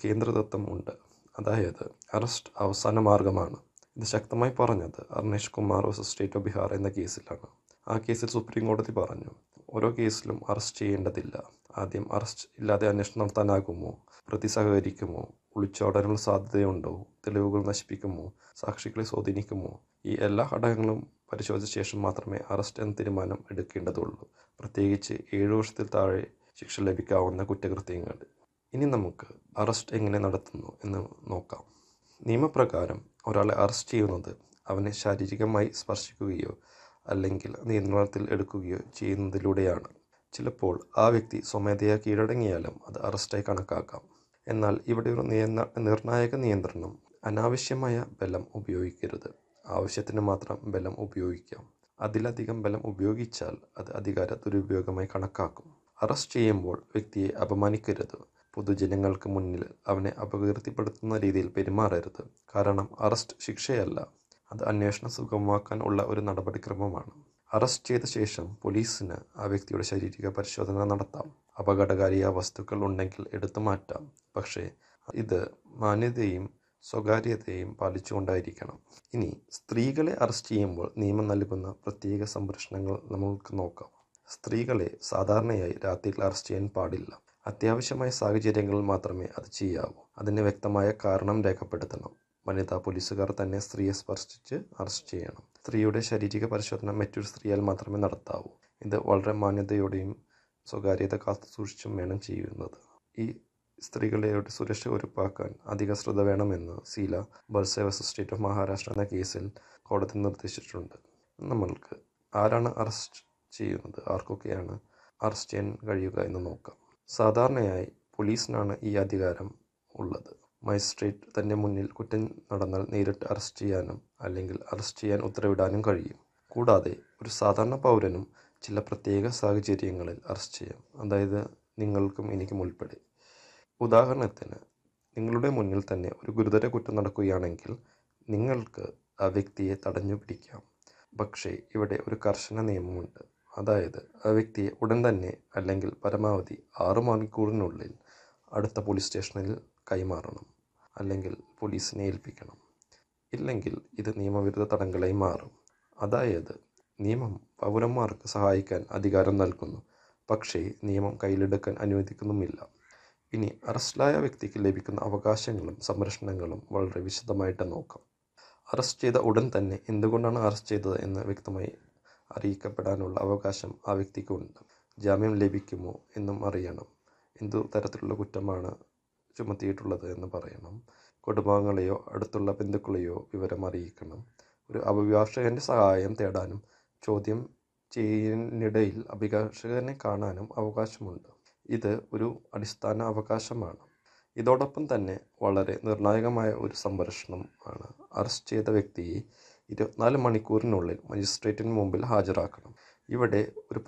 കേന്ദ്രതത്വം ഉണ്ട് അതായത് അറസ്റ്റ് അവസാന മാർഗമാണ് ഇത് ശക്തമായി പറഞ്ഞത് Arnesh Kumar versus state of Bihar എന്ന കേസിലാണ് ആ കേസിൽ സുപ്രീം കോടതി പറഞ്ഞു ഓരോ കേസിലും അറസ്റ്റ് ചെയ്യേണ്ടതില്ല ആദ്യം അറസ്റ്റ് ഇല്ലാതെ അന്വേഷണം നടത്താനാകുമോ പ്രതി സഹകരിക്കുമോ ഒളിച്ചോടാനുള്ള സാധ്യതയുണ്ടോ തെളിവുകൾ നശിപ്പിക്കുമോ സാക്ഷികളെ സ്വാധീനിക്കുമോ ഈ എല്ലാ ഘടകങ്ങളും പരിശോധിച്ച ശേഷം മാത്രമേ അറസ്റ്റ് എന്ന തീരുമാനം എടുക്കേണ്ടതുള്ളൂ പ്രത്യേകിച്ച് ഏഴു വർഷത്തിൽ താഴെ ശിക്ഷ ലഭിക്കാവുന്ന കുറ്റകൃത്യങ്ങൾ ഇനി നമുക്ക് അറസ്റ്റ് എങ്ങനെ നടത്തുന്നു എന്ന് നോക്കാം നിയമപ്രകാരം ഒരാളെ അറസ്റ്റ് ചെയ്യുന്നത് അവനെ ശാരീരികമായി സ്പർശിക്കുകയോ അല്ലെങ്കിൽ നിയന്ത്രണത്തിൽ എടുക്കുകയോ ചെയ്യുന്നതിലൂടെയാണ് ചിലപ്പോൾ ആ വ്യക്തി സ്വമേധയാ കീഴടങ്ങിയാലും അത് അറസ്റ്റായി കണക്കാക്കാം എന്നാൽ ഇവിടെ ഒരു നിയന്ത്ര നിർണായക നിയന്ത്രണം അനാവശ്യമായ ബലം ഉപയോഗിക്കരുത് ആവശ്യത്തിന് മാത്രം ബലം ഉപയോഗിക്കാം അതിലധികം ബലം ഉപയോഗിച്ചാൽ അത് അധികാര ദുരുപയോഗമായി കണക്കാക്കും അറസ്റ്റ് ചെയ്യുമ്പോൾ വ്യക്തിയെ അപമാനിക്കരുത് പൊതുജനങ്ങൾക്ക് മുന്നിൽ അവനെ അപകീർത്തിപ്പെടുത്തുന്ന രീതിയിൽ പെരുമാറരുത് കാരണം അറസ്റ്റ് ശിക്ഷയല്ല അത് അന്വേഷണം സുഗമമാക്കാൻ ഉള്ള ഒരു നടപടിക്രമമാണ് അറസ്റ്റ് ചെയ്ത ശേഷം പോലീസിന് ആ വ്യക്തിയുടെ ശാരീരിക പരിശോധന നടത്താം അപകടകാരിയായ വസ്തുക്കൾ ഉണ്ടെങ്കിൽ എടുത്തു മാറ്റാം പക്ഷേ ഇത് മാന്യതയും സ്വകാര്യതയും പാലിച്ചുകൊണ്ടായിരിക്കണം ഇനി സ്ത്രീകളെ അറസ്റ്റ് ചെയ്യുമ്പോൾ നിയമം നൽകുന്ന പ്രത്യേക സംരക്ഷണങ്ങൾ നമുക്ക് നോക്കാം സ്ത്രീകളെ സാധാരണയായി രാത്രിയിൽ അറസ്റ്റ് ചെയ്യാൻ പാടില്ല അത്യാവശ്യമായ സാഹചര്യങ്ങളിൽ മാത്രമേ അത് ചെയ്യാവൂ അതിന് വ്യക്തമായ കാരണം രേഖപ്പെടുത്തണം വനിതാ പോലീസുകാർ തന്നെ സ്ത്രീയെ സ്പർശിച്ച് അറസ്റ്റ് ചെയ്യണം സ്ത്രീയുടെ ശാരീരിക പരിശോധന മറ്റൊരു സ്ത്രീയാൽ മാത്രമേ നടത്താവൂ ഇത് വളരെ മാന്യതയോടെയും സ്വകാര്യത കാത്തു സൂക്ഷിച്ചും വേണം ചെയ്യുന്നത് ഈ സ്ത്രീകളുടെ സുരക്ഷ ഉറപ്പാക്കാൻ അധിക ശ്രദ്ധ വേണമെന്ന് Sheela Barse versus state of Maharashtra എന്ന കേസിൽ കോടതി നിർദ്ദേശിച്ചിട്ടുണ്ട് നമ്മൾക്ക് ആരാണ് അറസ്റ്റ് ചെയ്യുന്നത് ആർക്കൊക്കെയാണ് അറസ്റ്റ് ചെയ്യാൻ കഴിയുക എന്ന് നോക്കാം സാധാരണയായി പോലീസിനാണ് ഈ അധികാരം ഉള്ളത് മജിസ്ട്രേറ്റ് തൻ്റെ മുന്നിൽ കുറ്റം നടന്നാൽ നേരിട്ട് അറസ്റ്റ് ചെയ്യാനും അല്ലെങ്കിൽ അറസ്റ്റ് ചെയ്യാൻ ഉത്തരവിടാനും കഴിയും കൂടാതെ ഒരു സാധാരണ പൗരനും ചില പ്രത്യേക സാഹചര്യങ്ങളിൽ അറസ്റ്റ് ചെയ്യാം അതായത് നിങ്ങൾക്കും എനിക്കും ഉൾപ്പെടെ ഉദാഹരണത്തിന് നിങ്ങളുടെ മുന്നിൽ തന്നെ ഒരു ഗുരുതര കുറ്റം നടക്കുകയാണെങ്കിൽ നിങ്ങൾക്ക് ആ വ്യക്തിയെ തടഞ്ഞു പിടിക്കാം പക്ഷേ ഇവിടെ ഒരു കർശന നിയമമുണ്ട് അതായത് ആ വ്യക്തിയെ ഉടൻ തന്നെ അല്ലെങ്കിൽ പരമാവധി ആറ് മണിക്കൂറിനുള്ളിൽ അടുത്ത പോലീസ് സ്റ്റേഷനിൽ കൈമാറണം അല്ലെങ്കിൽ പോലീസിനെ ഏൽപ്പിക്കണം ഇല്ലെങ്കിൽ ഇത് നിയമവിരുദ്ധ തടങ്കലായി മാറും അതായത് നിയമം പൗരന്മാർക്ക് സഹായിക്കാൻ അധികാരം നൽകുന്നു പക്ഷേ നിയമം കയ്യിലെടുക്കാൻ അനുവദിക്കുന്നുമില്ല ഇനി അറസ്റ്റിലായ വ്യക്തിക്ക് ലഭിക്കുന്ന അവകാശങ്ങളും സംരക്ഷണങ്ങളും വളരെ വിശദമായിട്ട് നോക്കാം അറസ്റ്റ് ചെയ്ത ഉടൻ തന്നെ എന്തുകൊണ്ടാണ് അറസ്റ്റ് ചെയ്തത് എന്ന് വ്യക്തമായി അറിയിക്കപ്പെടാനുള്ള അവകാശം ആ വ്യക്തിക്കുണ്ട് ജാമ്യം ലഭിക്കുമോ എന്നും അറിയണം എന്തു തരത്തിലുള്ള കുറ്റമാണ് ചുമത്തിയിട്ടുള്ളത് എന്ന് പറയണം കുടുംബാംഗങ്ങളെയോ അടുത്തുള്ള ബന്ധുക്കളെയോ വിവരം അറിയിക്കണം ഒരു അഭിഭാഷകൻ്റെ സഹായം തേടാനും ചോദ്യം ചെയ്യുന്നിടയിൽ അഭിഭാഷകനെ കാണാനും അവകാശമുണ്ട് ഇത് ഒരു അടിസ്ഥാന അവകാശമാണ് ഇതോടൊപ്പം തന്നെ വളരെ നിർണായകമായ ഒരു സംരക്ഷണം ആണ് അറസ്റ്റ് ചെയ്ത വ്യക്തിയെ ഇരുപത്തിനാല് മണിക്കൂറിനുള്ളിൽ മജിസ്ട്രേറ്റിന് മുമ്പിൽ ഹാജരാക്കണം ഇവിടെ ഒരു